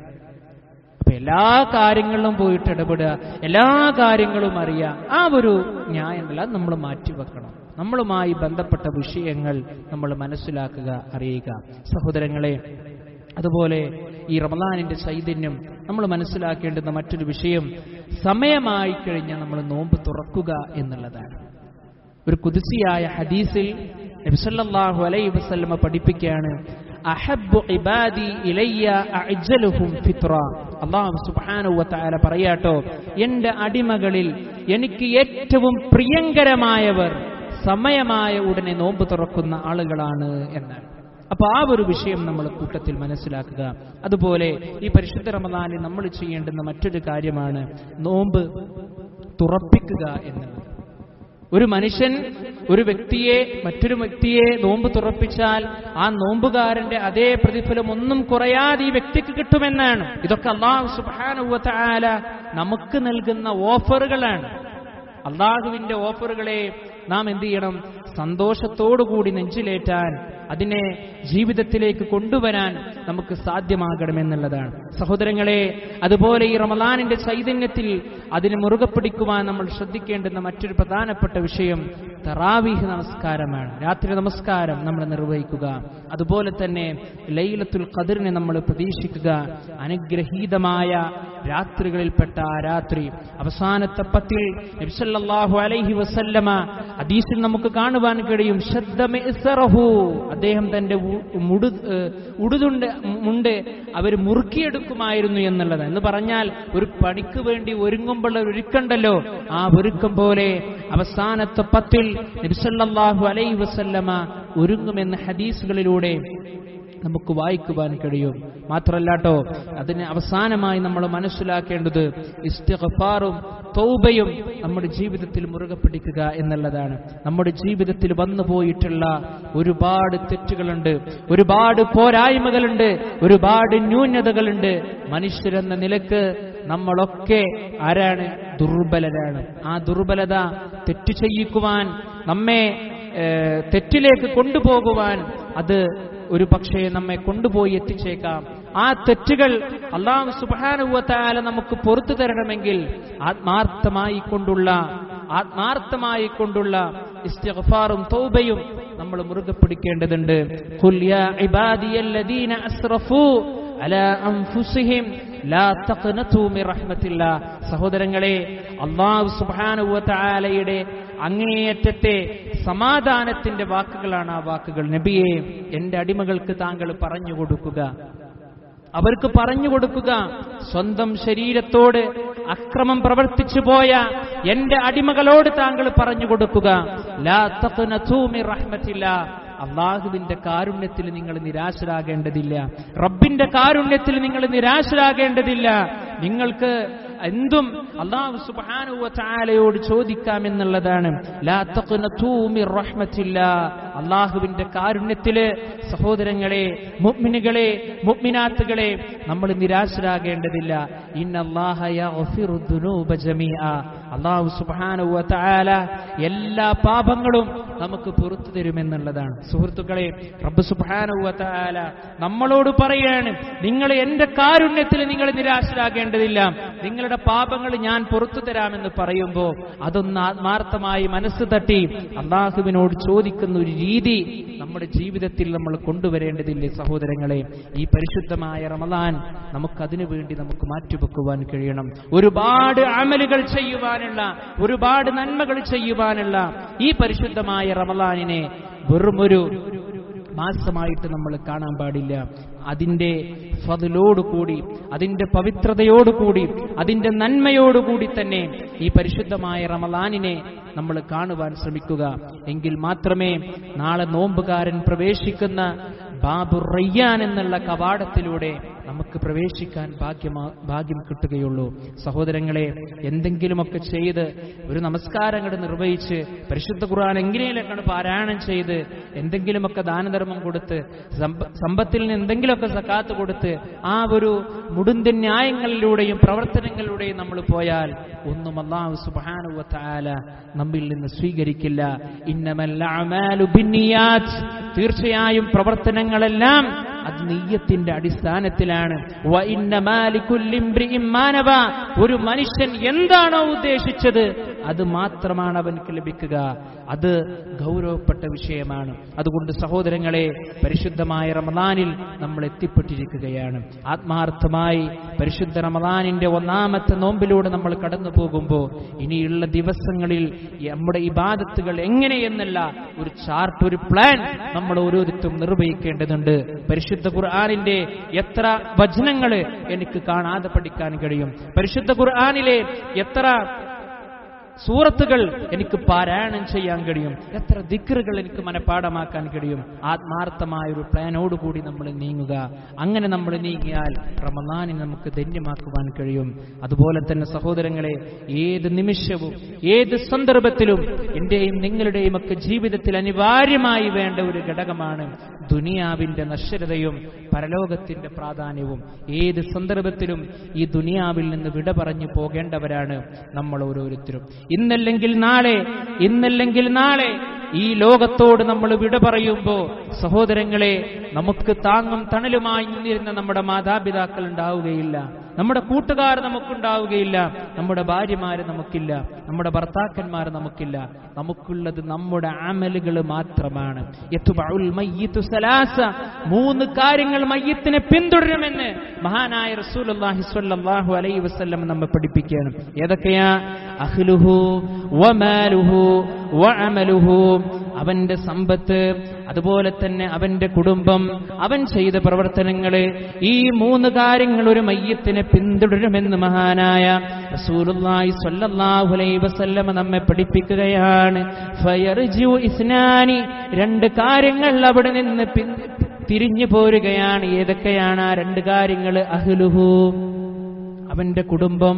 അപ്പൊ എല്ലാ കാര്യങ്ങളിലും പോയിട്ട് ഇടപെടുക എല്ലാ കാര്യങ്ങളും അറിയാം ആ ഒരു ന്യായമല്ല നമ്മൾ മാറ്റിവെക്കണം നമ്മളുമായി ബന്ധപ്പെട്ട വിഷയങ്ങൾ നമ്മൾ മനസ്സിലാക്കുക അറിയുക സഹോദരങ്ങളെ അതുപോലെ ഈ റമദാനിന്റെ ചൈതന്യം നമ്മൾ മനസ്സിലാക്കേണ്ടുന്ന മറ്റൊരു വിഷയം സമയമായി കഴിഞ്ഞാൽ നമ്മൾ നോമ്പ് തുറക്കുക എന്നുള്ളതാണ് ഒരു കുതിസിയായ ഹദീസിൽ നബിസല്ലാഹു അലൈ വസല്ലമ പഠിപ്പിക്കുകയാണ് അഹബ്ബു ഇബാദി ഇലയ്യ അഅ്ജലുഹും ഫിത്ര അല്ലാഹു സുബ്ഹാനഹു വതആല പറയാട്ടോ എൻ്റെ അടിമകളിൽ എനിക്ക് ഏറ്റവും പ്രിയങ്കരമായവർ സമയമായ ഉടനെ നോമ്പ് തുറക്കുന്ന ആളുകളാണ് എന്നാണ് അപ്പൊ ആ ഒരു വിഷയം നമ്മൾ കൂട്ടത്തിൽ മനസ്സിലാക്കുക അതുപോലെ ഈ പരിശുദ്ധ റമദാനിൽ നമ്മൾ ചെയ്യേണ്ടുന്ന മറ്റൊരു കാര്യമാണ് നോമ്പ് തുറപ്പിക്കുക എന്നുള്ളത് ഒരു മനുഷ്യൻ ഒരു വ്യക്തിയെ മറ്റൊരു വ്യക്തിയെ നോമ്പ് തുറപ്പിച്ചാൽ ആ നോമ്പുകാരന്റെ അതേ പ്രതിഫലം ഒന്നും കുറയാതെ ഈ വ്യക്തിക്ക് കിട്ടുമെന്നാണ് ഇതൊക്കെ അള്ളാഹു സുബാനുവല നമുക്ക് നൽകുന്ന ഓഫറുകളാണ് അള്ളാഹുവിന്റെ ഓഫറുകളെ നാം എന്ത് ചെയ്യണം സന്തോഷത്തോടുകൂടി നെഞ്ചിലേറ്റാൻ അതിനെ ജീവിതത്തിലേക്ക് കൊണ്ടുവരാൻ നമുക്ക് സാധ്യമാകണമെന്നുള്ളതാണ് സഹോദരങ്ങളെ അതുപോലെ ഈ റമദാനിന്റെ ചൈതന്യത്തിൽ അതിന് മുറുകെ പിടിക്കുവാൻ നമ്മൾ ശ്രദ്ധിക്കേണ്ടുന്ന മറ്റൊരു പ്രധാനപ്പെട്ട വിഷയം തറാവീഹ് നമസ്കാരമാണ് രാത്രി നമസ്കാരം നമ്മൾ നിർവഹിക്കുക അതുപോലെ തന്നെ ലൈലത്തുൽ ഖദറിനെ നമ്മൾ പ്രതീക്ഷിക്കുക അനുഗ്രഹീതമായ രാത്രികളിൽപ്പെട്ട ആ രാത്രി അവസാനത്തെ പത്തിൽ നബ്സല്ലാഹു അലൈഹി വസല്ലമ ഹദീസിൽ നമുക്ക് കാണുവാൻ കഴിയും ശബ്ദമേസറഹു അദ്ദേഹം തന്റെ മുടു ഉടുതുണ്ട് മുണ്ട് അവർ മുറുക്കിയെടുക്കുമായിരുന്നു എന്നുള്ളത് എന്ന് പറഞ്ഞാൽ ഒരു പണിക്ക് വേണ്ടി ഒരുങ്ങുമ്പോൾ ഒരുക്കണ്ടല്ലോ ആ ഒരുക്കം പോലെ അവസാനത്തെ പത്തിൽ നബ്സല്ലാഹു അലൈ വസല്ലമ ഒരുങ്ങുമെന്ന ഹദീസുകളിലൂടെ നമുക്ക് വായിക്കുവാൻ കഴിയും മാത്രല്ലാട്ടോ അതിന് അവസാനമായി നമ്മൾ മനസ്സിലാക്കേണ്ടത് ഇസ്തിഗ്ഫാറും തൗബയും നമ്മുടെ ജീവിതത്തിൽ മുറുകെ പിടിക്കുക എന്നുള്ളതാണ് നമ്മുടെ ജീവിതത്തിൽ വന്നു പോയിട്ടുള്ള ഒരുപാട് തെറ്റുകളുണ്ട് ഒരുപാട് പോരായ്മകളുണ്ട് ഒരുപാട് ന്യൂനതകളുണ്ട് മനുഷ്യരെന്ന നിലക്ക് നമ്മളൊക്കെ ആരാണ് ദുർബലരാണ് ആ ദുർബലത തെറ്റു ചെയ്യിക്കുവാൻ നമ്മെ തെറ്റിലേക്ക് കൊണ്ടുപോകുവാൻ അത് ഒരു പക്ഷേ നമ്മെ കൊണ്ടുപോയി എത്തിച്ചേക്കാം ആ തെറ്റുകൾ അള്ളാഹു സുബാനുവത്താല നമുക്ക് പുറത്തു തരണമെങ്കിൽ ആത്മാർത്ഥമായി കൊണ്ടുള്ള ആത്മാർത്ഥമായി കൊണ്ടുള്ള ഇസ്തിഗ്ഫാറും തൗബയും നമ്മൾ മുറുകെ പിടിക്കേണ്ടതുണ്ട് ഖുൽ യാ ഇബാദിയല്ലദീന അസ്റഫൂ അലാ അൻഫുസിഹിം ലാ തഖ്നതു മിർ റഹ്മത്തില്ലാ സഹോദരങ്ങളെ അല്ലാഹു സുബ്ഹാനഹു വതആലയുടെ അങ്ങേയറ്റത്തെ സമാധാനത്തിന്റെ വാക്കുകളാണ് ആ വാക്കുകൾ നബിയെ എന്റെ അടിമകൾക്ക് താങ്കൾ പറഞ്ഞു കൊടുക്കുക അവർക്ക് പറഞ്ഞു കൊടുക്കുക സ്വന്തം ശരീരത്തോട് അക്രമം പ്രവർത്തിച്ചു പോയ എന്റെ അടിമകളോട് താങ്കൾ പറഞ്ഞു കൊടുക്കുക ലാ തഖ്നതു മിർ റഹ്മത്തില്ലാ അള്ളാഹുവിന്റെ കാരുണ്യത്തിൽ നിങ്ങൾ നിരാശരാകേണ്ടതില്ല റബ്ബിന്റെ കാരുണ്യത്തിൽ നിങ്ങൾ നിരാശരാകേണ്ടതില്ല നിങ്ങൾക്ക് എന്തും അള്ളാഹു സുബാനുവ ചാലയോട് ചോദിക്കാമെന്നുള്ളതാണ് ലാ തഖ്നതൂ മിർ റഹ്മത്തില്ലാ അള്ളാഹുവിന്റെ കാരുണ്യത്തില് സഹോദരങ്ങളെ മുഅ്മിനുകളെ മുഅ്മിനാത്തുകളെ നമ്മൾ നിരാശരാകേണ്ടതില്ല ഇന്നല്ലാഹ യഗ്ഫിറു ദുനൂബ ജമീഅ അള്ളാഹു സുബ്ഹാനഹു വ തആല എല്ലാ പാപങ്ങളും നമുക്ക് പുറത്തു തരുമെന്നുള്ളതാണ് സുഹൃത്തുക്കളെ റബ്ബ് സുബ്ഹാനഹു വ തആല നമ്മളോട് പറയാണ് നിങ്ങൾ എന്റെ കാരുണ്യത്തിൽ നിങ്ങൾ നിരാശരാകേണ്ടതില്ല നിങ്ങളുടെ പാപങ്ങൾ ഞാൻ പുറത്തു തരാമെന്ന് പറയുമ്പോൾ അതൊന്ന് ആത്മാർത്ഥമായി മനസ്സ് തട്ടി അള്ളാഹുവിനോട് ചോദിക്കുന്ന ഒരു രീതി നമ്മുടെ ജീവിതത്തിൽ നമ്മൾ കൊണ്ടുവരേണ്ടതില്ലേ സഹോദരങ്ങളെ ഈ പരിശുദ്ധമായ റമദാൻ നമുക്കതിനു വേണ്ടി നമുക്ക് മാറ്റിവെക്കുവാൻ കഴിയണം ഒരുപാട് അമലുകൾ ചെയ്യുവാനുള്ള ഒരുപാട് നന്മകൾ ചെയ്യുവാനുള്ള ഈ പരിശുദ്ധമായ റമദാനിനെ വെറുമൊരു മാസമായിട്ട് നമ്മൾ കാണാൻ പാടില്ല അതിന്റെ ഫതിലോടുകൂടി അതിന്റെ പവിത്രതയോടുകൂടി അതിന്റെ നന്മയോടുകൂടി തന്നെ ഈ പരിശുദ്ധമായ റമലാനിനെ നമ്മൾ കാണുവാൻ ശ്രമിക്കുക എങ്കിൽ മാത്രമേ നാളെ നോമ്പുകാരൻ പ്രവേശിക്കുന്ന ബാബുർ റയ്യാൻ എന്നുള്ള കവാടത്തിലൂടെ നമുക്ക് പ്രവേശിക്കാൻ ഭാഗ്യമാ ഭാഗ്യം കിട്ടുകയുള്ളൂ സഹോദരങ്ങളെ എന്തെങ്കിലുമൊക്കെ ചെയ്ത് ഒരു നമസ്കാരങ്ങൾ നിർവഹിച്ച് പരിശുദ്ധ ഖുർആൻ എങ്ങനെയൊക്കെ പാരായണം ചെയ്ത് എന്തെങ്കിലുമൊക്കെ ദാനധർമ്മം കൊടുത്ത് സമ്പ- സമ്പത്തിൽ നിന്ന് എന്തെങ്കിലുമൊക്കെ സക്കാത്ത് കൊടുത്ത് ആ ഒരു മുടുന്തിൻ ന്യായങ്ങളിലൂടെയും പ്രവർത്തനങ്ങളിലൂടെയും നമ്മൾ പോയാൽ ഒന്നും അള്ളാഹു സുബ്ഹാനഹു വതആല നമ്മിൽ നിന്ന് സ്വീകരിക്കില്ല ഇന്നമൽ അഅമാലു ബിന്നിയാത്ത് തീർച്ചയായും പ്രവർത്തനങ്ങളെല്ലാം അത് നെയ്യത്തിന്റെ അടിസ്ഥാനത്തിലാണ് വ ഇന്നമാ ലികുല്ലി ഇംറിഇൻ മാ നവ. ഒരു മനുഷ്യൻ എന്താണോ ഉദ്ദേശിച്ചത് അത് മാത്രമാണ് അവൻക്ക് ലഭിക്കുക അത് ഗൗരവപ്പെട്ട വിഷയമാണ് അതുകൊണ്ട് സഹോദരങ്ങളെ പരിശുദ്ധമായ റമദാനിൽ നമ്മൾ എത്തിപ്പെട്ടിരിക്കുകയാണ് ആത്മാർത്ഥമായി പരിശുദ്ധ റമദാനിന്റെ ഒന്നാമത്തെ നോമ്പിലൂടെ നമ്മൾ കടന്നു പോകുമ്പോൾ ഇനിയുള്ള ദിവസങ്ങളിൽ ഈ നമ്മുടെ ഇബാദത്തുകൾ എങ്ങനെയെന്നല്ല ഒരു ചാർട്ട് ഒരു പ്ലാൻ നമ്മൾ ഓരോരുത്തരും നിർവഹിക്കേണ്ടതുണ്ട് പരിശുദ്ധ ഖുർആാനിന്റെ എത്ര വചനങ്ങൾ എനിക്ക് കാണാതെ പഠിക്കാൻ കഴിയും പരിശുദ്ധ ഖുർആാനിലെ എത്ര സൂറത്തുകൾ എനിക്ക് പാരായണം ചെയ്യാൻ കഴിയും എത്ര ദിക്റുകൾ എനിക്ക് മനഃപ്പാടമാക്കാൻ കഴിയും ആത്മാർത്ഥമായ ഒരു പ്ലാനോടുകൂടി നമ്മൾ നീങ്ങുക അങ്ങനെ നമ്മൾ നീങ്ങിയാൽ റമദാനിനെ നമുക്ക് ധന്യമാക്കുവാൻ കഴിയും അതുപോലെ തന്നെ സഹോദരങ്ങളെ ഏത് നിമിഷവും ഏത് സന്ദർഭത്തിലും എന്റെയും നിങ്ങളുടെയും ഒക്കെ ജീവിതത്തിൽ അനിവാര്യമായി വേണ്ട ഒരു ഘടകമാണ് ദുനിയാവിന്റെ നശ്വരതയും പരലോകത്തിന്റെ പ്രാധാന്യവും ഏത് സന്ദർഭത്തിലും ഈ ദുനിയാവിൽ നിന്ന് വിട പറഞ്ഞു പോകേണ്ടവരാണ് നമ്മൾ ഓരോരുത്തരും ഇന്നല്ലെങ്കിൽ നാളെ ഇന്നല്ലെങ്കിൽ നാളെ ഈ ലോകത്തോട് നമ്മൾ വിട പറയുമ്പോ സഹോദരങ്ങളെ നമുക്ക് താങ്ങും തണലുമായി നിന്നിരുന്ന നമ്മുടെ മാതാപിതാക്കൾ ഉണ്ടാവുകയില്ല നമ്മുടെ കൂട്ടുകാർ നമുക്കുണ്ടാവുകയില്ല നമ്മുടെ ഭാര്യമാര് നമുക്കില്ല നമ്മുടെ ഭർത്താക്കന്മാർ നമുക്കില്ല നമുക്കുള്ളത് നമ്മുടെ അമലുകൾ മാത്രമാണ് യത്ബഉൽ മയ്യിത്തു സലാസ. മൂന്ന് കാര്യങ്ങൾ മയ്യത്തിനെ പിന്തുടരുമെന്ന് മഹാനായ റസൂലുള്ളാഹി സ്വല്ലല്ലാഹു അലൈഹി വസല്ലം നമ്മെ പഠിപ്പിക്കുകയാണ് ഏതൊക്കെയാ അഹ്ലുഹു വമാലുഹു വഅമലുഹു അവന്റെ സമ്പത്ത് അതുപോലെ തന്നെ അവന്റെ കുടുംബം അവൻ ചെയ്ത പ്രവർത്തനങ്ങള് ഈ മൂന്ന് കാര്യങ്ങൾ ഒരു മയ്യത്തിനെ പിന്തുടരുമെന്ന് മഹാനായ റസൂലുള്ളാഹി സ്വല്ലല്ലാഹു അലൈഹി വസല്ലമ നമ്മെ പഠിപ്പിക്കുകയാണ് ഫയർജു ഇസ്നാനി രണ്ട് കാര്യങ്ങൾ അവിടെ നിന്ന് പിൻ- തിരിഞ്ഞു പോരുകയാണ് ഏതൊക്കെയാണ് ആ രണ്ട് കാര്യങ്ങൾ അഹ്ലുഹു അവന്റെ കുടുംബം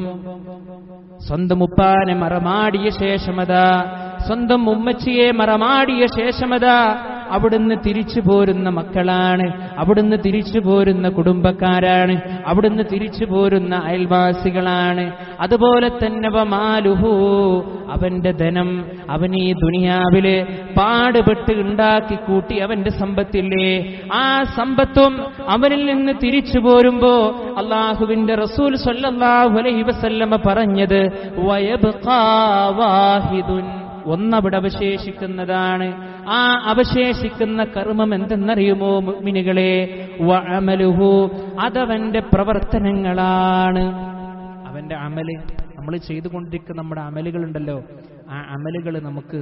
സ്വന്തം ഉപ്പാനെ മറമാടിയ ശേഷമതാ സ്വന്തം ഉമ്മച്ചിയെ മറമാടിയ ശേഷമതാ അവിടുന്ന് തിരിച്ചു പോരുന്ന മക്കളാണ് അവിടുന്ന് തിരിച്ചു പോരുന്ന കുടുംബക്കാരാണ് അവിടുന്ന് തിരിച്ചു പോരുന്ന അയൽവാസികളാണ് അതുപോലെ തന്നെ വമാലുഹു അവന്റെ ധനം അവൻ ഈ ദുനിയാവില് പാടുപെട്ട് ഉണ്ടാക്കി കൂട്ടി അവന്റെ സമ്പത്തില്ലേ ആ സമ്പത്തും അവനിൽ നിന്ന് തിരിച്ചു പോരുമ്പോ അള്ളാഹുവിന്റെ റസൂൽ സല്ലല്ലാഹു അലൈഹി വസല്ലമ പറഞ്ഞത് വയബ്ഖാ വാഹിദുൻ ഒന്നവിടെ അവശേഷിക്കുന്നതാണ് ആ അവശേഷിക്കുന്ന കർമ്മം എന്തെന്നറിയുമോ മുഅ്മിനുകളെ വഅമലുഹു അതവന്റെ പ്രവർത്തനങ്ങളാണ് അവന്റെ അമല് നമ്മൾ ചെയ്തുകൊണ്ടിരിക്കുന്ന നമ്മുടെ അമലുകളുണ്ടല്ലോ ആ അമലുകൾ നമുക്ക്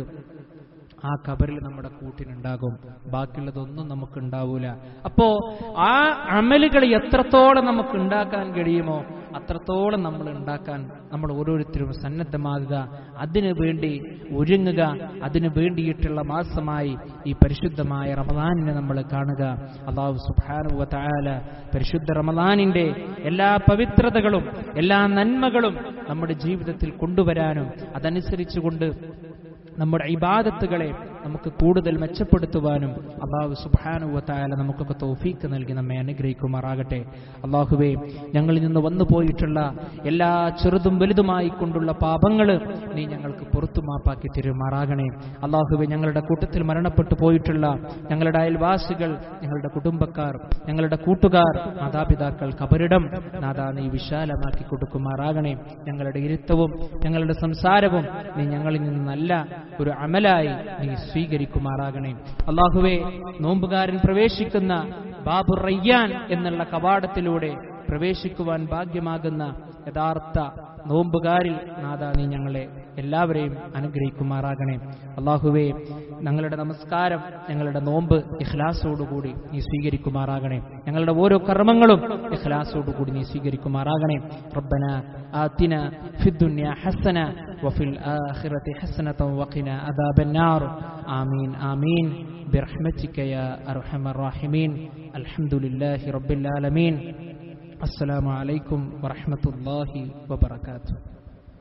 ആ കബറിൽ നമ്മുടെ കൂട്ടിനുണ്ടാകും ബാക്കിയുള്ളതൊന്നും നമുക്ക് ഉണ്ടാവൂല അപ്പോ ആ അമലുകൾ എത്രത്തോളം നമുക്ക് ഉണ്ടാക്കാൻ കഴിയുമോ അത്രത്തോളം നമ്മൾ ഉണ്ടാക്കാൻ നമ്മൾ ഓരോരുത്തരും സന്നദ്ധമാകുക അതിനു വേണ്ടി ഒരുങ്ങുക അതിനു വേണ്ടിയിട്ടുള്ള മാസമായി ഈ പരിശുദ്ധമായ റമദാനിനെ നമ്മൾ കാണുക അള്ളാഹു സുബ്ഹാനഹു വ തആല പരിശുദ്ധ റമദാനിന്റെ എല്ലാ പവിത്രതകളും എല്ലാ നന്മകളും നമ്മുടെ ജീവിതത്തിൽ കൊണ്ടുവരാനും അതനുസരിച്ചുകൊണ്ട് നമ്മുടെ ഇബാദത്തുകളെ നമുക്ക് കൂടുതൽ മെച്ചപ്പെടുത്തുവാനും അള്ളാഹു സുബാനുവത്തായാല നമുക്കൊക്കെ തൗഫീക്ക് നൽകി നമ്മെ അനുഗ്രഹിക്കുമാറാകട്ടെ അള്ളാഹുവെ ഞങ്ങളിൽ നിന്ന് വന്നു പോയിട്ടുള്ള എല്ലാ ചെറുതും വലുതുമായി കൊണ്ടുള്ള പാപങ്ങൾ നീ ഞങ്ങൾക്ക് പുറത്തു മാപ്പാക്കി തരുമാറാകണേ അള്ളാഹുവെ ഞങ്ങളുടെ കൂട്ടത്തിൽ മരണപ്പെട്ടു പോയിട്ടുള്ള ഞങ്ങളുടെ അയൽവാസികൾ ഞങ്ങളുടെ കുടുംബക്കാർ ഞങ്ങളുടെ കൂട്ടുകാർ മാതാപിതാക്കൾ കബരിടം നാദാ നീ വിശാലമാക്കി കൊടുക്കുമാറാകണേ ഞങ്ങളുടെ ഇരുത്തവും ഞങ്ങളുടെ സംസാരവും നീ ഞങ്ങളിൽ നിന്ന് നല്ല ഒരു അമലായി നീ സ്വീകരിക്കുമാറാകണേ അള്ളാഹുവെ നോമ്പുകാരൻ പ്രവേശിക്കുന്ന ബാബു റയ്യാൻ എന്നുള്ള കവാടത്തിലൂടെ പ്രവേശിക്കുവാൻ ഭാഗ്യമാകുന്ന യഥാർത്ഥ നോമ്പുകാരിൽ നാഥ നീ ഞങ്ങളെ എല്ലാവരെയും അനുഗ്രഹിക്കുമാറാകണേ അള്ളാഹുവേ ഞങ്ങളുടെ നമസ്കാരം ഞങ്ങളുടെ നോമ്പ് ഇഖ്ലാസോടുകൂടി നീ സ്വീകരിക്കുമാറാകണേ ഞങ്ങളുടെ ഓരോ കർമ്മങ്ങളും ഇഖ്ലാസോടുകൂടി നീ സ്വീകരിക്കുമാറാകണേ റബ്ബന ആത്തിന ഫിദ്ദുന്യ ഹസന وفي الآخرة حسنة وقنا عذاب النار آمين آمين برحمتك يا أرحم الراحمين الحمد لله رب العالمين السلام عليكم ورحمة الله وبركاته